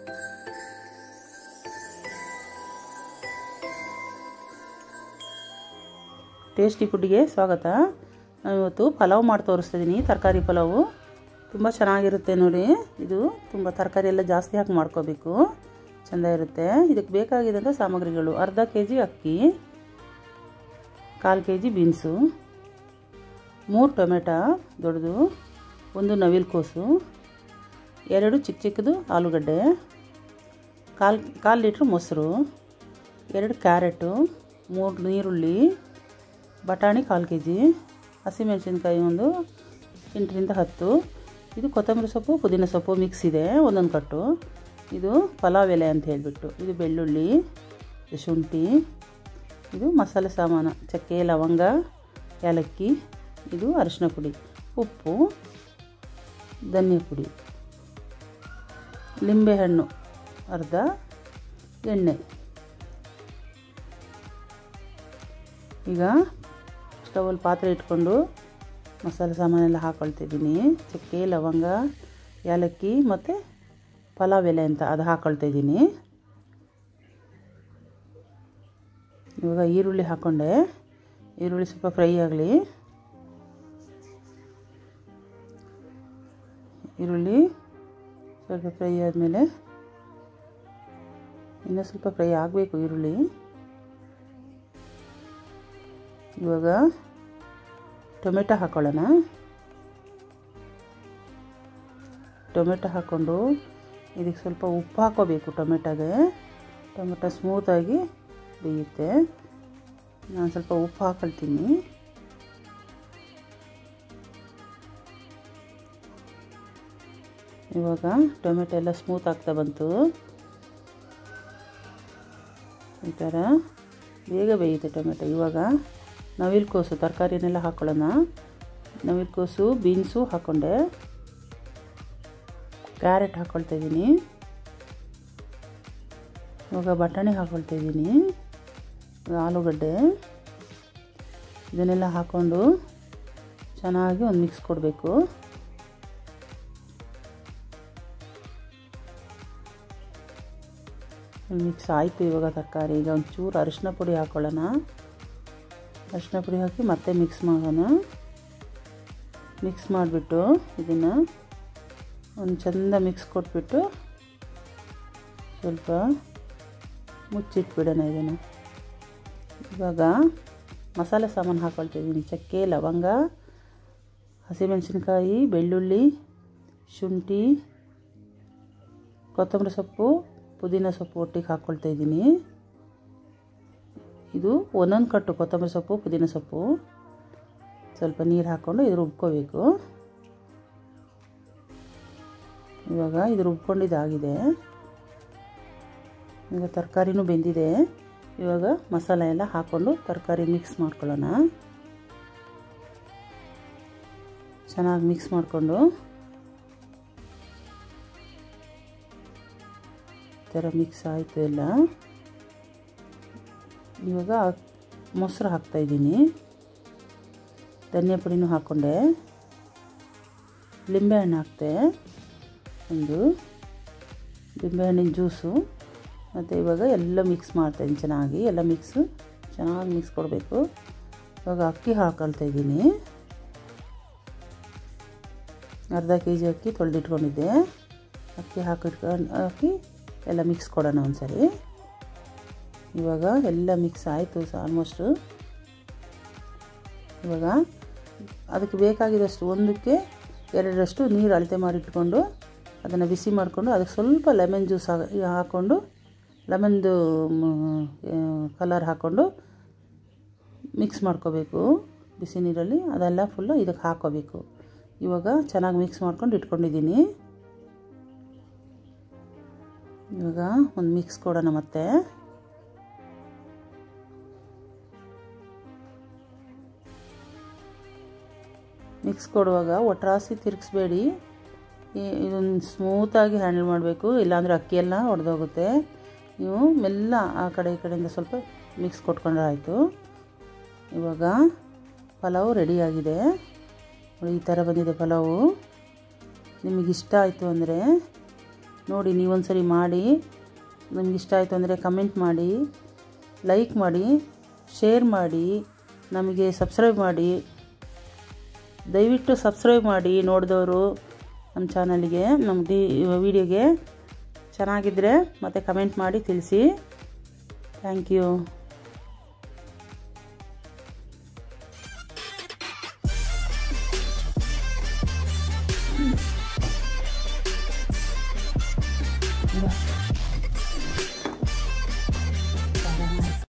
tasty ಫುಡ್ಗೆ ಸ್ವಾಗತ ನಾನು ಇವತ್ತು ಪಲಾವ್ ಮಾಡಿ ತೋರಿಸ್ತಿದ್ದೀನಿ ತರಕಾರಿ ಪಲಾವು ತುಂಬ ಚೆನ್ನಾಗಿರುತ್ತೆ ನೋಡಿ ಇದು ತುಂಬ ತರಕಾರಿ ಎಲ್ಲ ಜಾಸ್ತಿ ಹಾಕಿ ಮಾಡ್ಕೋಬೇಕು ಚೆಂದ ಇರುತ್ತೆ ಇದಕ್ಕೆ ಬೇಕಾಗಿದ್ದಂಥ ಸಾಮಗ್ರಿಗಳು ಅರ್ಧ ಕೆ ಜಿ ಅಕ್ಕಿ ಕಾಲು ಕೆ ಜಿ ಬೀನ್ಸು ಮೂರು ಟೊಮೆಟೊ ದೊಡ್ಡದು ಒಂದು ನವಿಲುಕೋಸು ಎರಡು ಚಿಕ್ಕ ಚಿಕ್ಕದು ಆಲೂಗಡ್ಡೆ ಕಾಲು ಕಾಲು ಲೀಟ್ರ್ ಮೊಸರು ಎರಡು ಕ್ಯಾರೆಟು ಮೂರು ನೀರುಳ್ಳಿ ಬಟಾಣಿ ಕಾಲು ಕೆ ಜಿ ಹಸಿಮೆಣಸಿನ್ಕಾಯಿ ಒಂದು ಎಂಟರಿಂದ ಹತ್ತು ಇದು ಕೊತ್ತಂಬರಿ ಸೊಪ್ಪು ಪುದೀನ ಸೊಪ್ಪು ಮಿಕ್ಸ್ ಇದೆ ಒಂದೊಂದು ಕಟ್ಟು ಇದು ಪಲಾವ್ ಎಲೆ ಅಂತ ಹೇಳಿಬಿಟ್ಟು ಇದು ಬೆಳ್ಳುಳ್ಳಿ ಇದು ಶುಂಠಿ ಇದು ಮಸಾಲೆ ಸಾಮಾನು ಚಕ್ಕೆ ಲವಂಗ ಏಲಕ್ಕಿ ಇದು ಅರಿಶಿನ ಪುಡಿ ಉಪ್ಪು ಧನಿಯಾ ಪುಡಿ ಲಿಂಬೆಹಣ್ಣು ಅರ್ಧ ಎಣ್ಣೆ ಈಗ ಸ್ಟವಲ್ಲಿ ಪಾತ್ರೆ ಇಟ್ಕೊಂಡು ಮಸಾಲೆ ಸಾಮಾನೆಲ್ಲ ಹಾಕ್ಕೊಳ್ತಿದ್ದೀನಿ ಚಕ್ಕೆ ಲವಂಗ ಏಲಕ್ಕಿ ಮತ್ತು ಪಲಾವ್ ಎಲೆ ಅಂತ ಅದು ಹಾಕ್ಕೊಳ್ತಿದ್ದೀನಿ ಇವಾಗ ಈರುಳ್ಳಿ ಹಾಕ್ಕೊಂಡೆ ಈರುಳ್ಳಿ ಸ್ವಲ್ಪ ಫ್ರೈ ಆಗಲಿ ಈರುಳ್ಳಿ ಸ್ವಲ್ಪ ಫ್ರೈ ಆದಮೇಲೆ ಇನ್ನೂ ಸ್ವಲ್ಪ ಫ್ರೈ ಆಗಬೇಕು ಈರುಳ್ಳಿ ಇವಾಗ ಟೊಮೆಟೊ ಹಾಕ್ಕೊಳ್ಳೋಣ ಟೊಮೆಟೊ ಹಾಕ್ಕೊಂಡು ಇದಕ್ಕೆ ಸ್ವಲ್ಪ ಉಪ್ಪು ಹಾಕೋಬೇಕು ಟೊಮೆಟೊಗೆ ಟೊಮೆಟೊ ಸ್ಮೂತಾಗಿ ಬೇಯುತ್ತೆ ನಾನು ಸ್ವಲ್ಪ ಉಪ್ಪು ಹಾಕೊಳ್ತೀನಿ ಇವಾಗ ಟೊಮೆಟೊ ಎಲ್ಲ ಸ್ಮೂತ್ ಆಗ್ತಾ ಬಂತು ಈ ಥರ ಬೇಗ ಬೇಯುತ್ತೆ ಟೊಮೆಟೊ ಇವಾಗ ನವಿಲುಕೋಸು ತರಕಾರಿನೆಲ್ಲ ಹಾಕ್ಕೊಳ್ಳೋಣ ನವಿಲುಕೋಸು ಬೀನ್ಸು ಹಾಕ್ಕೊಂಡೆ ಕ್ಯಾರೆಟ್ ಹಾಕ್ಕೊಳ್ತಾ ಇದ್ದೀನಿ ಇವಾಗ ಬಟಾಣಿ ಹಾಕ್ಕೊಳ್ತಾ ಇದ್ದೀನಿ ಆಲೂಗಡ್ಡೆ ಇದನ್ನೆಲ್ಲ ಹಾಕ್ಕೊಂಡು ಚೆನ್ನಾಗಿ ಒಂದು ಮಿಕ್ಸ್ ಕೊಡಬೇಕು ಮಿಕ್ಸ್ ಆಯಿತು ಇವಾಗ ತರಕಾರಿ ಈಗ ಒಂಚೂರು ಅರಿಶಿನ ಪುಡಿ ಹಾಕ್ಕೊಳ್ಳೋಣ ಅರಿಶಿನ ಪುಡಿ ಹಾಕಿ ಮತ್ತೆ ಮಿಕ್ಸ್ ಮಾಡೋಣ ಮಿಕ್ಸ್ ಮಾಡಿಬಿಟ್ಟು ಇದನ್ನು ಒಂದು ಚೆಂದ ಮಿಕ್ಸ್ ಕೊಟ್ಬಿಟ್ಟು ಸ್ವಲ್ಪ ಮುಚ್ಚಿಟ್ಬಿಡೋಣ ಇದನ್ನು ಇವಾಗ ಮಸಾಲೆ ಸಾಮಾನು ಹಾಕ್ಕೊಳ್ತಿದ್ದೀನಿ ಚಕ್ಕೆ ಲವಂಗ ಹಸಿಮೆಣಸಿನ್ಕಾಯಿ ಬೆಳ್ಳುಳ್ಳಿ ಶುಂಠಿ ಕೊತ್ತಂಬರಿ ಸೊಪ್ಪು ಪುದೀನ ಸೊಪ್ಪು ಒಟ್ಟಿಗೆ ಹಾಕ್ಕೊಳ್ತಾ ಇದ್ದೀನಿ ಇದು ಒಂದೊಂದು ಕಟ್ಟು ಕೊತ್ತಂಬರಿ ಸೊಪ್ಪು ಪುದೀನ ಸೊಪ್ಪು ಸ್ವಲ್ಪ ನೀರು ಹಾಕ್ಕೊಂಡು ಇದು ರುಬ್ಕೋಬೇಕು ಇವಾಗ ಇದು ರುಬ್ಕೊಂಡಿದ್ದಾಗಿದೆ ಈಗ ತರಕಾರಿನೂ ಬೆಂದಿದೆ ಇವಾಗ ಮಸಾಲೆ ಎಲ್ಲ ಹಾಕ್ಕೊಂಡು ತರಕಾರಿ ಮಿಕ್ಸ್ ಮಾಡ್ಕೊಳ್ಳೋಣ ಚೆನ್ನಾಗಿ ಮಿಕ್ಸ್ ಮಾಡಿಕೊಂಡು ಥರ ಮಿಕ್ಸ್ ಆಯಿತು ಎಲ್ಲ ಇವಾಗ ಮೊಸರು ಹಾಕ್ತಾಯಿದ್ದೀನಿ ಧನಿಯಾ ಪುಡಿನೂ ಹಾಕ್ಕೊಂಡೆ ಲಿಂಬೆಹಣ್ಣು ಹಾಕ್ತೆ ಒಂದು ಲಿಂಬೆಹಣ್ಣಿನ ಜ್ಯೂಸು ಮತ್ತು ಇವಾಗ ಎಲ್ಲ ಮಿಕ್ಸ್ ಮಾಡ್ತಾಯಿದ್ದೀನಿ ಚೆನ್ನಾಗಿ ಎಲ್ಲ ಮಿಕ್ಸು ಚೆನ್ನಾಗಿ ಮಿಕ್ಸ್ ಕೊಡಬೇಕು ಇವಾಗ ಅಕ್ಕಿ ಹಾಕೊಳ್ತಾ ಇದ್ದೀನಿ ಅರ್ಧ ಕೆ ಜಿ ಅಕ್ಕಿ ತೊಳೆದಿಟ್ಕೊಂಡಿದ್ದೆ ಅಕ್ಕಿ ಹಾಕಿಟ್ಕೊಂಡು ಹಾಕಿ ಎಲ್ಲ ಮಿಕ್ಸ್ ಕೊಡೋಣ ಒಂದ್ಸರಿ ಇವಾಗ ಎಲ್ಲ ಮಿಕ್ಸ್ ಆಯಿತು ಆಲ್ಮೋಸ್ಟು ಇವಾಗ ಅದಕ್ಕೆ ಬೇಕಾಗಿರೋಷ್ಟು ಒಂದಕ್ಕೆ ಎರಡರಷ್ಟು ನೀರು ಅಳತೆ ಮಾಡಿಟ್ಕೊಂಡು ಅದನ್ನು ಬಿಸಿ ಮಾಡಿಕೊಂಡು ಅದಕ್ಕೆ ಸ್ವಲ್ಪ ಲೆಮನ್ ಜ್ಯೂಸ್ ಹಾಕ್ಕೊಂಡು ಲೆಮನ್ದು ಕಲರ್ ಹಾಕ್ಕೊಂಡು ಮಿಕ್ಸ್ ಮಾಡ್ಕೋಬೇಕು ಬಿಸಿ ನೀರಲ್ಲಿ ಅದೆಲ್ಲ ಫುಲ್ಲು ಇದಕ್ಕೆ ಹಾಕ್ಕೋಬೇಕು ಇವಾಗ ಚೆನ್ನಾಗಿ ಮಿಕ್ಸ್ ಮಾಡ್ಕೊಂಡು ಇಟ್ಕೊಂಡಿದ್ದೀನಿ ಇವಾಗ ಒಂದು ಮಿಕ್ಸ್ ಕೊಡೋಣ ಮತ್ತೆ ಮಿಕ್ಸ್ ಕೊಡುವಾಗ ಒಟ್ರಾಸಿ ತಿರುಗಿಸ್ಬೇಡಿ ಇದೊಂದು ಸ್ಮೂತಾಗಿ ಹ್ಯಾಂಡಲ್ ಮಾಡಬೇಕು ಇಲ್ಲಾಂದರೆ ಅಕ್ಕಿ ಎಲ್ಲ ಒಡೆದೋಗುತ್ತೆ ನೀವು ಮೆಲ್ಲ ಆ ಕಡೆ ಈ ಕಡೆಯಿಂದ ಸ್ವಲ್ಪ ಮಿಕ್ಸ್ ಕೊಟ್ಕೊಂಡ್ರೆ ಆಯಿತು ಇವಾಗ ಪಲಾವು ರೆಡಿಯಾಗಿದೆ ಈ ಥರ ಬಂದಿದೆ ಪಲಾವು ನಿಮಗಿಷ್ಟ ಆಯಿತು ಅಂದರೆ ನೋಡಿ ನೀವೊಂದ್ಸರಿ ಮಾಡಿ ನಿಮ್ಗೆ ಇಷ್ಟ ಆಯಿತು ಅಂದರೆ ಕಮೆಂಟ್ ಮಾಡಿ ಲೈಕ್ ಮಾಡಿ ಶೇರ್ ಮಾಡಿ ನಮಗೆ ಸಬ್ಸ್ಕ್ರೈಬ್ ಮಾಡಿ ದಯವಿಟ್ಟು ಸಬ್ಸ್ಕ್ರೈಬ್ ಮಾಡಿ ನೋಡಿದವರು ನಮ್ಮ ಚಾನಲ್ಗೆ ನಮ್ಮ ಡಿ ವಿಡಿಯೋಗೆ ಚೆನ್ನಾಗಿದ್ದರೆ ಮತ್ತು ಕಮೆಂಟ್ ಮಾಡಿ ತಿಳಿಸಿ ಥ್ಯಾಂಕ್ ಯು